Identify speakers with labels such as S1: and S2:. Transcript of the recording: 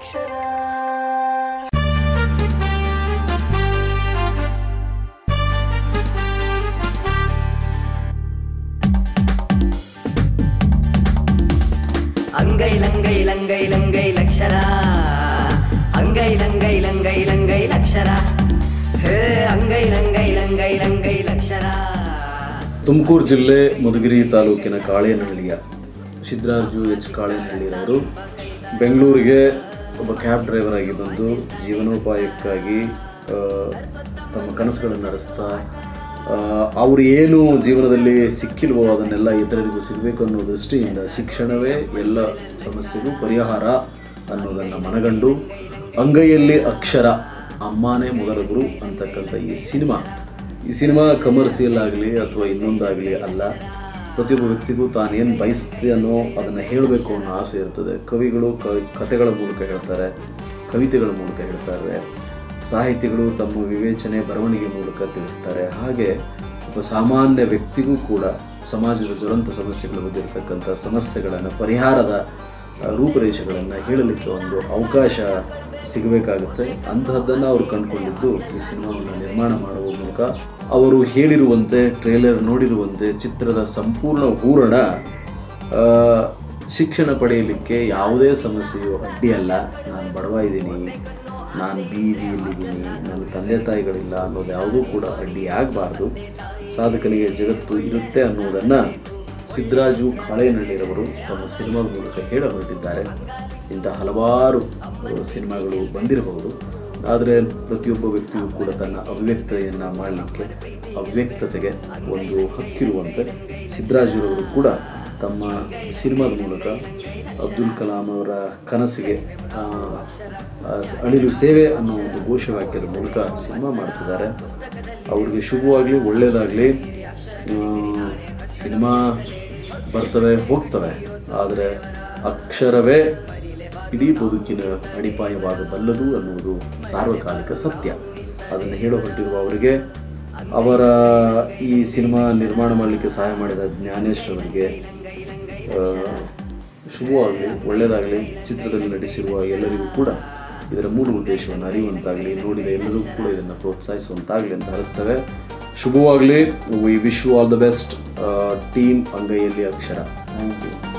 S1: ಅಕ್ಷರ
S2: ಅಂಗೈ ಲಂಗೈ ಲಂಗೈ ಲಂಗೈ ಲಕ್ಷರ ಅಂಗೈ ಲಂಗೈ ಲಂಗೈ ಲಂಗೈ ಲಕ್ಷರ ಹೇ ಅಂಗೈ ಲಂಗೈ ಲಂಗೈ ಲಂಗೈ ಲಕ್ಷರ
S3: ತುಮಕೂರು ಜಿಲ್ಲೆ ಮಧುಗಿರಿ ತಾಲೂಕಿನ ಕಾಳೇನಹಳ್ಳಿಯ ಸಿದ್ದರಾಜು ಎಚ್ ಕಾಳೇನಹಳ್ಳಿರವರು ಬೆಂಗಳೂರಿಗೆ ಒಬ್ಬ ಕ್ಯಾಬ್ ಡ್ರೈವರ್ ಆಗಿ ಬಂದು ಜೀವನೋಪಾಯಕ್ಕಾಗಿ ಆ, ತಮ್ಮ ಕನಸುಗಳನ್ನು ನಡೆಸ್ತಾ ಆ, ಅವರು ಏನು ಜೀವನದಲ್ಲಿ ಸಿಕ್ಕಿಲ್ವೋ ಅದನ್ನೆಲ್ಲ ಇತರರಿಗೂ ಸಿಗಬೇಕು ಅನ್ನೋ ದೃಷ್ಟಿಯಿಂದ ಶಿಕ್ಷಣವೇ ಎಲ್ಲ ಸಮಸ್ಯೆಗೂ ಪರಿಹಾರ ಅನ್ನೋದನ್ನು ಮನಗಂಡು ಅಂಗೈಯಲ್ಲಿ ಅಕ್ಷರ ಅಮ್ಮನೇ ಮೊದಲ ಗುರು ಅಂತಕ್ಕಂಥ ಈ ಸಿನಿಮಾ ಈ ಸಿನಿಮಾ ಕಮರ್ಷಿಯಲ್ ಆಗಲಿ ಅಥವಾ ಇನ್ನೊಂದಾಗಲಿ ಅಲ್ಲ ಪ್ರತಿಯೊಬ್ಬ ವ್ಯಕ್ತಿಗೂ ತಾನೇನು ಬಯಸ್ತೆ ಅನ್ನೋ ಅದನ್ನು ಹೇಳಬೇಕು ಅನ್ನೋ ಆಸೆ ಇರ್ತದೆ ಕವಿಗಳು ಕ ಕಥೆಗಳ ಮೂಲಕ ಹೇಳ್ತಾರೆ ಕವಿತೆಗಳ ಮೂಲಕ ಹೇಳ್ತಾರೆ ಸಾಹಿತಿಗಳು ತಮ್ಮ ವಿವೇಚನೆ ಬರವಣಿಗೆ ಮೂಲಕ ತಿಳಿಸ್ತಾರೆ ಹಾಗೆ ಒಬ್ಬ ಸಾಮಾನ್ಯ ವ್ಯಕ್ತಿಗೂ ಕೂಡ ಸಮಾಜದ ಜ್ವಲಂತ ಸಮಸ್ಯೆಗಳು ಬಂದಿರತಕ್ಕಂಥ ಸಮಸ್ಯೆಗಳನ್ನು ಪರಿಹಾರದ ಆ, ರೂಪರೇಷೆಗಳನ್ನು ಹೇಳಲಿಕ್ಕೆ ಒಂದು ಅವಕಾಶ ಸಿಗಬೇಕಾಗುತ್ತೆ ಅಂತಹದ್ದನ್ನು ಅವರು ಕಂಡುಕೊಂಡಿದ್ದು ಈ ಸಿನಿಮಾವನ್ನು ನಿರ್ಮಾಣ ಮಾಡುವ ಮೂಲಕ ಅವರು ಹೇಳಿರುವಂತೆ ಟ್ರೇಲರ್ ನೋಡಿರುವಂತೆ ಚಿತ್ರದ ಸಂಪೂರ್ಣ ಹೂರಣ ಆ, ಶಿಕ್ಷಣ ಪಡೆಯಲಿಕ್ಕೆ ಯಾವುದೇ ಸಮಸ್ಯೆಯು ಅಡ್ಡಿಯಲ್ಲ ನಾನು ಬಡವ ಇದ್ದೀನಿ ನಾನು ಬೀದಿಯಲ್ಲಿದ್ದೀನಿ ನನ್ನ ತಂದೆ ತಾಯಿಗಳಿಲ್ಲ ಅನ್ನೋದು ಯಾವುದೂ ಕೂಡ ಅಡ್ಡಿ ಆಗಬಾರ್ದು ಸಾಧಕನಿಗೆ ಜಗತ್ತು ಇರುತ್ತೆ ಅನ್ನೋದನ್ನು ಸಿದ್ದರಾಜು ಕಾಳೇನಹಳ್ಳಿರವರು ತಮ್ಮ ಸಿನಿಮಾದ ಮೂಲಕ ಹೇಳ ಹೊರಟಿದ್ದಾರೆ ಇಂಥ ಹಲವಾರು ಅಹ್, ಸಿನಿಮಾಗಳು ಬಂದಿರಬಹುದು ಆದರೆ ಪ್ರತಿಯೊಬ್ಬ ವ್ಯಕ್ತಿಯೂ ಕೂಡ ತನ್ನ ಅವ್ಯಕ್ತೆಯನ್ನು ಮಾಡಲಿಕ್ಕೆ ಅವ್ಯಕ್ತತೆಗೆ ಒಂದು ಹಕ್ಕಿರುವಂತೆ ಸಿದ್ದರಾಜುರವರು ಕೂಡ ತಮ್ಮ ಸಿನಿಮಾದ ಮೂಲಕ ಅಬ್ದುಲ್ ಕಲಾಂ ಅವರ ಕನಸಿಗೆ ಆ, ಆ, ಅಳಿಲು ಸೇವೆ ಅನ್ನೋ ಒಂದು ಘೋಷವಾಕ್ಯದ ಮೂಲಕ ಸಿನಿಮಾ ಮಾಡ್ತಿದ್ದಾರೆ ಅವ್ರಿಗೆ ಶುಭವಾಗಲಿ ಒಳ್ಳೆಯದಾಗಲಿ ಸಿನಿಮಾ ಬರ್ತವೆ ಹೋಗ್ತವೆ ಆದರೆ ಅಕ್ಷರವೇ ಇಡೀ ಬದುಕಿನ ಅಡಿಪಾಯವಾಗಬಲ್ಲದು ಅನ್ನುವುದು ಸಾರ್ವಕಾಲಿಕ ಸತ್ಯ ಅದನ್ನು ಹೇಳ ಹೊರಟಿರುವ ಅವರಿಗೆ ಅವರ ಈ ಸಿನಿಮಾ ನಿರ್ಮಾಣ ಮಾಡಲಿಕ್ಕೆ ಸಹಾಯ ಮಾಡಿದ ಜ್ಞಾನೇಶ್ ಅವರಿಗೆ ಆ, ಶುಭವಾಗಲಿ ಒಳ್ಳೆಯದಾಗಲಿ ಚಿತ್ರದಲ್ಲಿ ನಟಿಸಿರುವ ಎಲ್ಲರಿಗೂ ಕೂಡ ಇದರ ಮೂಲ ಉದ್ದೇಶವನ್ನು ಅರಿಯುವಂತಾಗಲಿ ನೋಡಿದ ಎಲ್ಲರೂ ಕೂಡ ಇದನ್ನು ಪ್ರೋತ್ಸಾಹಿಸುವಂತಾಗಲಿ ಅಂತ ಹರಿಸ್ತೇವೆ ಶುಭವಾಗಲಿ we wish you all the best team ಅಂಗೈಯಲ್ಲಿ ಅಕ್ಷರ ಥ್ಯಾಂಕ್ ಯು